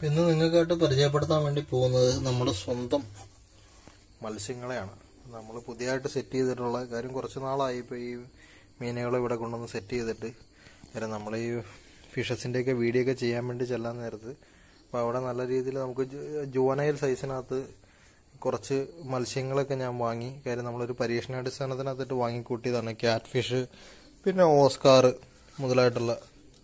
ഇന്ന് നിങ്ങൾക്കായിട്ട് പരിചയപ്പെടുത്താൻ വേണ്ടി പോകുന്നത് നമ്മുടെ സ്വന്തം മത്സ്യങ്ങളെയാണ് നമ്മൾ പുതിയതായിട്ട് സെറ്റ് ചെയ്തിട്ടുള്ള കാര്യം കുറച്ച് നാളായി ഇപ്പോൾ ഈ മീനുകളെ ഇവിടെ കൊണ്ടുവന്ന് സെറ്റ് ചെയ്തിട്ട് കാര്യം നമ്മൾ ഈ ഫിഷസിൻ്റെയൊക്കെ വീഡിയോ ഒക്കെ ചെയ്യാൻ വേണ്ടി ചെല്ലാൻ നേരത്ത് അപ്പോൾ അവിടെ നല്ല രീതിയിൽ നമുക്ക് ജുവനൈൽ സൈസിനകത്ത് കുറച്ച് മത്സ്യങ്ങളൊക്കെ ഞാൻ വാങ്ങി കാര്യം നമ്മളൊരു പരീക്ഷണാടിസ്ഥാനത്തിനകത്തിട്ട് വാങ്ങിക്കൂട്ടിയതാണ് ക്യാറ്റ് ഫിഷ് പിന്നെ ഓസ്കാർ മുതലായിട്ടുള്ള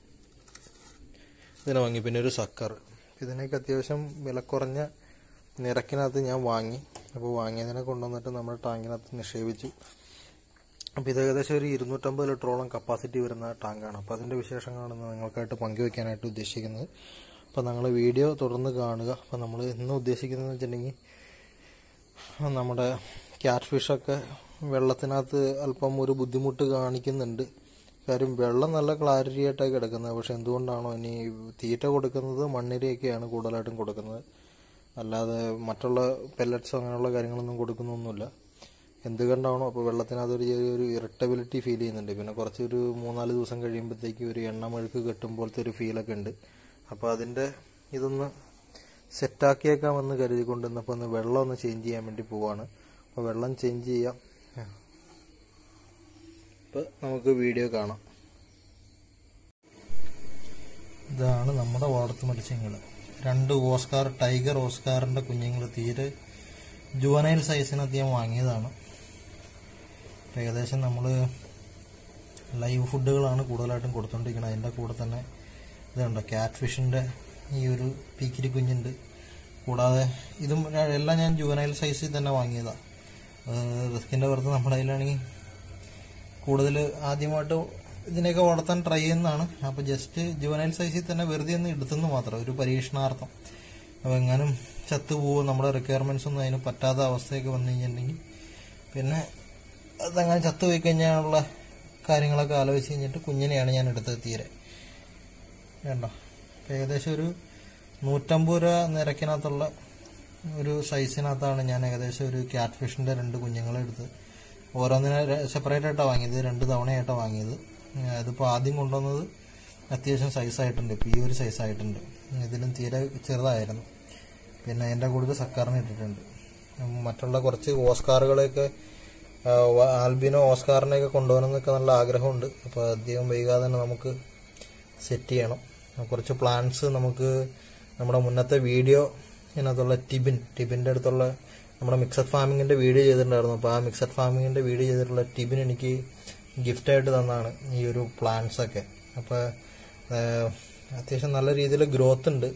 ഇതിനെ വാങ്ങി പിന്നെ ഒരു സക്കർ ഇതിനൊക്കെ അത്യാവശ്യം വില കുറഞ്ഞ നിരക്കിനകത്ത് ഞാൻ വാങ്ങി അപ്പോൾ വാങ്ങിയതിനെ കൊണ്ടുവന്നിട്ട് നമ്മുടെ ടാങ്കിനകത്ത് നിക്ഷേപിച്ചു അപ്പോൾ ഇത് ഏകദേശം ഒരു ഇരുന്നൂറ്റമ്പത് ലിറ്ററോളം കപ്പാസിറ്റി വരുന്ന ടാങ്കാണ് അപ്പോൾ അതിൻ്റെ വിശേഷങ്ങളാണ് ഇന്ന് നിങ്ങൾക്കായിട്ട് പങ്കുവെക്കാനായിട്ട് ഉദ്ദേശിക്കുന്നത് അപ്പോൾ നിങ്ങൾ വീഡിയോ തുടർന്ന് കാണുക അപ്പോൾ നമ്മൾ ഇന്ന് ഉദ്ദേശിക്കുന്നതെന്ന് വെച്ചിട്ടുണ്ടെങ്കിൽ നമ്മുടെ ക്യാറ്റ് ഫിഷൊക്കെ വെള്ളത്തിനകത്ത് അല്പം ഒരു ബുദ്ധിമുട്ട് കാണിക്കുന്നുണ്ട് കാര്യം വെള്ളം നല്ല ക്ലാരിറ്റി ആയിട്ടാണ് കിടക്കുന്നത് പക്ഷെ എന്തുകൊണ്ടാണോ ഇനി തീറ്റ കൊടുക്കുന്നത് മണ്ണിരയൊക്കെയാണ് കൂടുതലായിട്ടും കൊടുക്കുന്നത് അല്ലാതെ മറ്റുള്ള പെല്ലറ്റ്സോ അങ്ങനെയുള്ള കാര്യങ്ങളൊന്നും കൊടുക്കുന്നൊന്നുമില്ല എന്തുകൊണ്ടാണോ അപ്പോൾ വെള്ളത്തിനകത്ത് ഒരു ചെറിയൊരു ഇറിറ്റബിലിറ്റി ഫീൽ ചെയ്യുന്നുണ്ട് പിന്നെ കുറച്ചൊരു മൂന്നാല് ദിവസം കഴിയുമ്പോഴത്തേക്ക് ഒരു എണ്ണമെഴുക്ക് കെട്ടുമ്പോഴത്തെ ഒരു ഫീലൊക്കെ ഉണ്ട് അപ്പോൾ അതിൻ്റെ ഇതൊന്ന് സെറ്റാക്കിയേക്കാമെന്ന് കരുതിക്കൊണ്ട് ഇന്നിപ്പോൾ ഒന്ന് വെള്ളം ഒന്ന് ചേഞ്ച് ചെയ്യാൻ വേണ്ടി പോവാണ് അപ്പോൾ വെള്ളം ചേഞ്ച് ചെയ്യാം അപ്പോൾ നമുക്ക് വീഡിയോ കാണാം ഇതാണ് നമ്മുടെ വളർത്തു മത്സ്യങ്ങൾ രണ്ട് ഓസ്കാർ ടൈഗർ ഓസ്കാറിൻ്റെ കുഞ്ഞുങ്ങൾ തീരെ ജുവനൈൽ സൈസിനകത്ത് ഞാൻ വാങ്ങിയതാണ് ഏകദേശം നമ്മൾ ലൈവ് ഫുഡുകളാണ് കൂടുതലായിട്ടും കൊടുത്തുകൊണ്ടിരിക്കുന്നത് അതിൻ്റെ കൂടെ തന്നെ ഇതുണ്ട് ക്യാറ്റ് ഫിഷിൻ്റെ ഈ ഒരു പീക്കിരി കുഞ്ഞുണ്ട് കൂടാതെ ഇതും എല്ലാം ഞാൻ ജുവനൈൽ സൈസിൽ തന്നെ വാങ്ങിയതാണ് റിസ്കിൻ്റെ പുറത്ത് നമ്മുടെ കയ്യിലാണെങ്കിൽ കൂടുതൽ ആദ്യമായിട്ട് ഇതിനെയൊക്കെ വളർത്താൻ ട്രൈ ചെയ്യുന്നതാണ് അപ്പോൾ ജസ്റ്റ് ജുവനൈൽ സൈസിൽ തന്നെ വെറുതെ ഒന്ന് എടുത്തെന്ന് മാത്രം ഒരു പരീക്ഷണാർത്ഥം അപ്പോൾ എങ്ങാനും ചത്തുപോകും നമ്മുടെ റിക്വയർമെൻറ്റ്സ് ഒന്നും അതിന് പറ്റാത്ത അവസ്ഥയൊക്കെ വന്നു കഴിഞ്ഞിട്ടുണ്ടെങ്കിൽ പിന്നെ അതങ്ങനെ ചത്തുപോയി കഴിഞ്ഞാലുള്ള കാര്യങ്ങളൊക്കെ ആലോചിച്ച് കഴിഞ്ഞിട്ട് കുഞ്ഞിനെയാണ് ഞാൻ എടുത്തത് തീരെ വേണ്ട ഏകദേശം ഒരു നൂറ്റമ്പത് രൂപ നിരക്കിനകത്തുള്ള ഒരു സൈസിനകത്താണ് ഞാൻ ഏകദേശം ഒരു ക്യാറ്റ് ഫിഷിൻ്റെ രണ്ട് കുഞ്ഞുങ്ങളെ എടുത്ത് ഓരോന്നിനെ സെപ്പറേറ്റ് ആയിട്ടാണ് വാങ്ങിയത് രണ്ട് തവണയായിട്ടാണ് വാങ്ങിയത് അതിപ്പോൾ ആദ്യം കൊണ്ടുവന്നത് അത്യാവശ്യം സൈസായിട്ടുണ്ട് ഇപ്പോൾ ഈ ഒരു സൈസായിട്ടുണ്ട് ഇതിലും തീരെ ചെറുതായിരുന്നു പിന്നെ അതിൻ്റെ കൂടുതൽ സക്കാറിന് ഇട്ടിട്ടുണ്ട് മറ്റുള്ള കുറച്ച് ഓസ്കാറുകളെയൊക്കെ ആൽബിനോ ഓസ്കാറിനെയൊക്കെ കൊണ്ടുപോകണമെന്നൊക്കെ നല്ല ആഗ്രഹമുണ്ട് അപ്പോൾ അധികം വൈകാതെ തന്നെ നമുക്ക് സെറ്റ് ചെയ്യണം കുറച്ച് പ്ലാൻസ് നമുക്ക് നമ്മുടെ മുന്നത്തെ വീഡിയോ ഇതിനകത്തുള്ള ടിബിൻ ടിബിൻ്റെ അടുത്തുള്ള നമ്മുടെ മിക്സഡ് ഫാമിങ്ങിൻ്റെ വീഡിയോ ചെയ്തിട്ടുണ്ടായിരുന്നു അപ്പോൾ ആ മിക്സഡ് ഫാമിങ്ങിൻ്റെ വീഡിയോ ചെയ്തിട്ടുള്ള ടിബിൻ എനിക്ക് ഗിഫ്റ്റായിട്ട് തന്നാണ് ഈ ഒരു പ്ലാന്റ്സ് ഒക്കെ അപ്പോൾ അത്യാവശ്യം നല്ല രീതിയിൽ ഗ്രോത്ത് ഉണ്ട്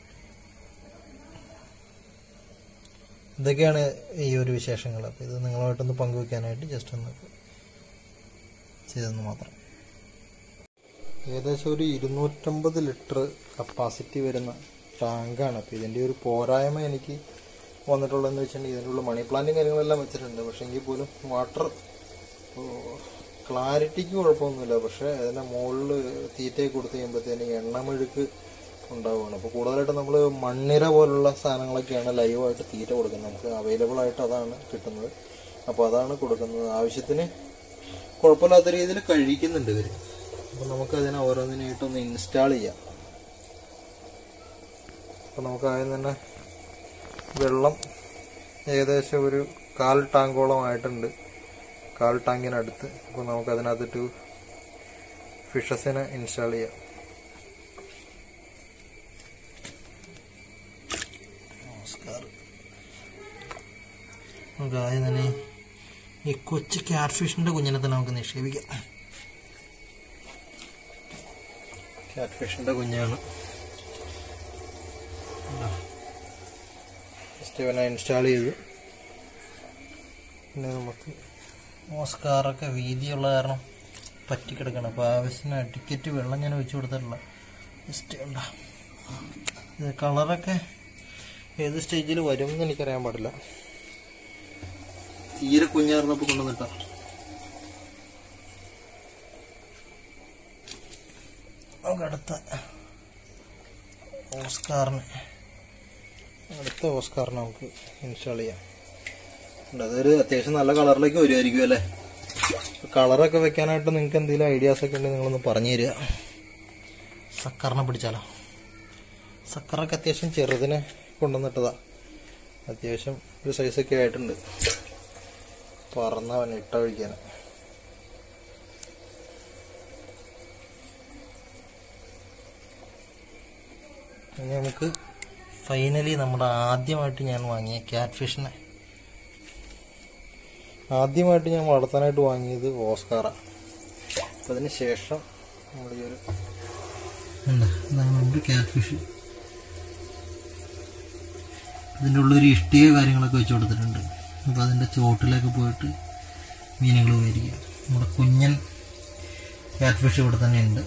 ഇതൊക്കെയാണ് ഈ ഒരു വിശേഷങ്ങൾ അപ്പോൾ ഇത് നിങ്ങളുമായിട്ടൊന്ന് പങ്കുവെക്കാനായിട്ട് ജസ്റ്റ് ഒന്ന് ചെയ്തെന്ന് മാത്രം ഏകദേശം ഒരു ഇരുന്നൂറ്റമ്പത് ലിറ്റർ കപ്പാസിറ്റി വരുന്ന ടാങ്കാണ് അപ്പോൾ ഇതിൻ്റെ ഒരു പോരായ്മ എനിക്ക് വന്നിട്ടുള്ളതെന്ന് വെച്ചിട്ടുണ്ടെങ്കിൽ ഇതിൻ്റെ ഉള്ള മണി പ്ലാന്റും കാര്യങ്ങളെല്ലാം വെച്ചിട്ടുണ്ട് പക്ഷേ എങ്കിൽ പോലും വാട്ടർ ക്ലാരിറ്റിക്ക് കുഴപ്പമൊന്നുമില്ല പക്ഷേ അതിൻ്റെ മുകളിൽ തീറ്റയൊക്കെ കൊടുത്തു കഴിയുമ്പോഴത്തേന് എണ്ണമെഴുക്ക് ഉണ്ടാവുകയാണ് അപ്പോൾ കൂടുതലായിട്ട് നമ്മൾ മണ്ണിര പോലുള്ള സാധനങ്ങളൊക്കെയാണ് ലൈവായിട്ട് തീറ്റ കൊടുക്കുന്നത് നമുക്ക് അവൈലബിൾ ആയിട്ട് അതാണ് കിട്ടുന്നത് അപ്പോൾ അതാണ് കൊടുക്കുന്നത് ആവശ്യത്തിന് കുഴപ്പമില്ലാത്ത രീതിയിൽ കഴിക്കുന്നുണ്ട് ഇവർ അപ്പോൾ നമുക്ക് അതിനെ ഓരോന്നിനായിട്ടൊന്ന് ഇൻസ്റ്റാൾ ചെയ്യാം അപ്പോൾ നമുക്ക് ആദ്യം തന്നെ വെള്ളം ഏകദേശം ഒരു കാൽ ടാങ്കോളം ആയിട്ടുണ്ട് കാൽ ടാങ്കിനടുത്ത് അപ്പോൾ നമുക്ക് അതിനകത്തിട്ട് ഫിഷസിനെ ഇൻസ്റ്റാൾ ചെയ്യാം നമസ്കാരം നമുക്ക് ആദ്യം തന്നെ ഈ കൊച്ചു ക്യാറ്റ് ഫിഷിൻ്റെ കുഞ്ഞിനെ തന്നെ നമുക്ക് നിക്ഷേപിക്കാം ക്യാറ്റ് ഫിഷിൻ്റെ കുഞ്ഞാണ് ജസ്റ്റ് ഇവനെ ഇൻസ്റ്റാൾ ചെയ്തു പിന്നെ നമുക്ക് ഓസ്കാറൊക്കെ വീതിയുള്ള കാരണം പറ്റിക്കിടക്കണം അപ്പോൾ ആവശ്യത്തിന് ടിക്കറ്റ് വെള്ളം ഞാൻ ഒഴിച്ചു കൊടുത്തിട്ടില്ല ജസ്റ്റ് ഉണ്ടോ ഇത് കളറൊക്കെ ഏത് സ്റ്റേജിൽ വരും എന്ന് എനിക്കറിയാൻ പാടില്ല തീരെ കുഞ്ഞാർന്നപ്പോൾ കൊണ്ടുവന്നിട്ടാ നമുക്ക് അടുത്ത ഓസ്കാറിന് അടുത്ത ഓസ്കാറിന് നമുക്ക് ഇൻസ്റ്റാൾ ചെയ്യാം ഉണ്ട്. അതൊരു അത്യാവശ്യം നല്ല കളറിലേക്ക് വരുമായിരിക്കും അല്ലേ കളറൊക്കെ വെക്കാനായിട്ട് നിങ്ങൾക്ക് എന്തെങ്കിലും ഐഡിയാസ് ഒക്കെ ഉണ്ടെങ്കിൽ നിങ്ങളൊന്ന് പറഞ്ഞു തരിക സക്കറിനെ പിടിച്ചാലോ സക്കറൊക്കെ അത്യാവശ്യം ചെറുതിനെ കൊണ്ടുവന്നിട്ടതാ അത്യാവശ്യം ഒരു സൈസൊക്കെ ആയിട്ടുണ്ട് പറന്നവൻ ഇട്ട ഒഴിക്കാൻ ഇനി നമുക്ക് ഫൈനലി നമ്മുടെ ആദ്യമായിട്ട് ഞാൻ വാങ്ങിയ ക്യാറ്റ് ഫിഷിനെ ആദ്യമായിട്ട് ഞാൻ വളർത്താനായിട്ട് വാങ്ങിയത് ഓസ്കാറ അപ്പം അതിന് ശേഷം നമ്മൾ ഈ ഒരു ഇതാണ് നമ്മുടെ ക്യാറ്റ് ഫിഷ് ഇതിൻ്റെ ഉള്ളൊരു ഇഷ്ടിക കാര്യങ്ങളൊക്കെ വെച്ച് കൊടുത്തിട്ടുണ്ട് അപ്പോൾ അതിൻ്റെ ചോട്ടിലൊക്കെ പോയിട്ട് മീനുകൾ മേടിക്കുക നമ്മുടെ കുഞ്ഞൻ ക്യാറ്റ് ഫിഷ് ഇവിടെ തന്നെ ഉണ്ട്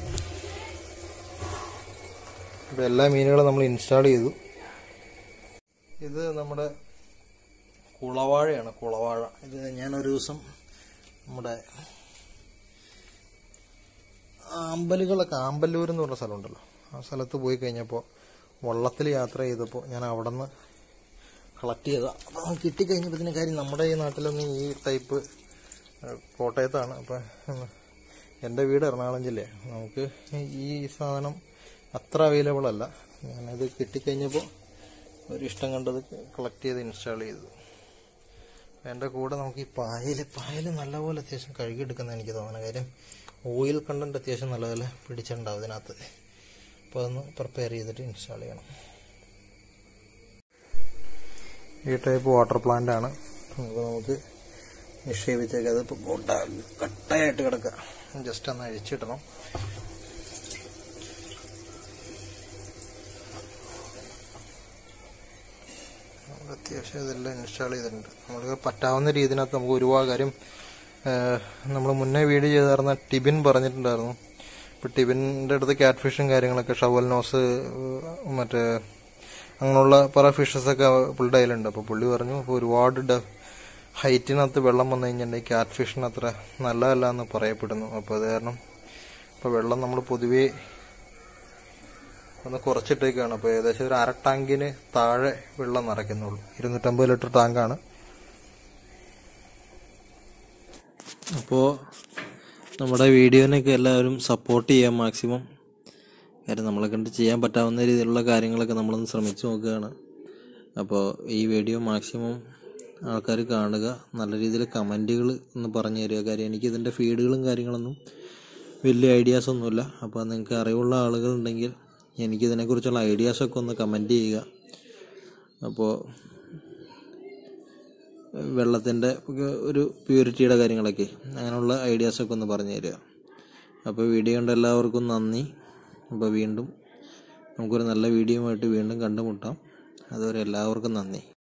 ഇപ്പോൾ എല്ലാ മീനുകളും നമ്മൾ ഇൻസ്റ്റാൾ ചെയ്തു ഇത് നമ്മുടെ കുളവാഴയാണ് കുളവാഴ ഇത് ഞാൻ ഒരു ദിവസം നമ്മുടെ ആമ്പലുകളൊക്കെ ആമ്പല്ലൂർ എന്ന് പറഞ്ഞ സ്ഥലമുണ്ടല്ലോ ആ സ്ഥലത്ത് പോയി കഴിഞ്ഞപ്പോൾ വള്ളത്തിൽ യാത്ര ചെയ്തപ്പോൾ ഞാൻ അവിടെ നിന്ന് കളക്ട് ചെയ്ത അപ്പോൾ കിട്ടിക്കഴിഞ്ഞപ്പോഴത്തേന് കാര്യം നമ്മുടെ ഈ നാട്ടിലൊന്നും ഈ ടൈപ്പ് ഏഹ്, കോട്ടയത്താണ് അപ്പം എൻ്റെ വീട് എറണാകുളം ജില്ലയാണ് നമുക്ക് ഈ സാധനം അത്ര അവൈലബിൾ അല്ല ഞാനത് കിട്ടിക്കഴിഞ്ഞപ്പോൾ ഒരു ഇഷ്ടം കണ്ടത് കളക്ട് ചെയ്ത് ഇൻസ്റ്റാൾ ചെയ്തു എൻ്റെ കൂടെ നമുക്ക് ഈ പായൽ പായൽ നല്ലപോലെ അത്യാവശ്യം കഴുകിയെടുക്കുന്ന എനിക്ക് തോന്നുന്നത് കാര്യം ഓയിൽ കണ്ടന്റ് അത്യാവശ്യം നല്ലപോലെ പിടിച്ചിട്ടുണ്ടാവും ഇതിനകത്ത് അപ്പോൾ അതൊന്ന് പ്രിപ്പയർ ചെയ്തിട്ട് ഇൻസ്റ്റാൾ ചെയ്യണം ഈ ടൈപ്പ് വാട്ടർ പ്ലാന്റ് ആണ് അപ്പോൾ നമുക്ക് നിക്ഷേപിച്ചേക്ക് അത് ഇപ്പോൾ കട്ടയായിട്ട് കിടക്കുക ജസ്റ്റ് ഒന്ന് അഴിച്ചിടണം നമുക്ക് അത്യാവശ്യം ഇതെല്ലാം ഇൻസ്റ്റാൾ ചെയ്തിട്ടുണ്ട് നമുക്ക് പറ്റാവുന്ന രീതിനകത്ത് നമുക്ക് ഒരുപാട് കാര്യം നമ്മൾ മുന്നേ വീഡിയോ ചെയ്തായിരുന്ന ടിബിൻ പറഞ്ഞിട്ടുണ്ടായിരുന്നു ഇപ്പം ടിബിൻ്റെ അടുത്ത് ക്യാറ്റ് ഫിഷും കാര്യങ്ങളൊക്കെ ഷവൽ നോസ് മറ്റേ അങ്ങനെയുള്ള പല ഫിഷസൊക്കെ പുള്ളിയുടെ കയ്യിലുണ്ട് അപ്പോൾ പുള്ളി പറഞ്ഞു അപ്പോൾ ഒരുപാട് ഡ ഹൈറ്റിനകത്ത് വെള്ളം വന്നു കഴിഞ്ഞിട്ടുണ്ടെങ്കിൽ ക്യാറ്റ് ഫിഷിന് അത്ര നല്ലതല്ല എന്ന് പറയപ്പെടുന്നു അപ്പോൾ അത് കാരണം ഇപ്പോൾ വെള്ളം നമ്മൾ പൊതുവേ ഒന്ന് കുറച്ചിട്ടേക്കാണ് അപ്പോൾ ഏകദേശം ഒരു അര ടാങ്കിന് താഴെ വെള്ളം നിറയ്ക്കുന്നുള്ളൂ ഇരുന്നൂറ്റമ്പത് ലിറ്റർ ടാങ്കാണ് അപ്പോൾ നമ്മുടെ വീഡിയോനൊക്കെ എല്ലാവരും സപ്പോർട്ട് ചെയ്യാം മാക്സിമം കാര്യം നമ്മളെ കണ്ട് ചെയ്യാൻ പറ്റാവുന്ന രീതിയിലുള്ള കാര്യങ്ങളൊക്കെ നമ്മളൊന്ന് ശ്രമിച്ചു നോക്കുകയാണ് അപ്പോൾ ഈ വീഡിയോ മാക്സിമം ആൾക്കാർ കാണുക നല്ല രീതിയിൽ കമൻറ്റുകൾ ഒന്ന് പറഞ്ഞു തരിക കാര്യം എനിക്ക് ഇതിൻ്റെ ഫീഡുകളും കാര്യങ്ങളൊന്നും വലിയ ഐഡിയാസ് ഒന്നുമില്ല അപ്പോൾ നിങ്ങൾക്ക് അറിവുള്ള ആളുകളുണ്ടെങ്കിൽ എനിക്കിതിനെക്കുറിച്ചുള്ള ഐഡിയാസൊക്കെ ഒന്ന് കമൻറ്റ് ചെയ്യുക അപ്പോൾ വെള്ളത്തിൻ്റെ ഒരു പ്യൂരിറ്റിയുടെ കാര്യങ്ങളൊക്കെ അങ്ങനെയുള്ള ഐഡിയാസൊക്കെ ഒന്ന് പറഞ്ഞു തരിക അപ്പോൾ വീഡിയോ കണ്ട എല്ലാവർക്കും നന്ദി അപ്പോൾ വീണ്ടും നമുക്കൊരു നല്ല വീഡിയോയുമായിട്ട് വീണ്ടും കണ്ടുമുട്ടാം അതുവരെ എല്ലാവർക്കും നന്ദി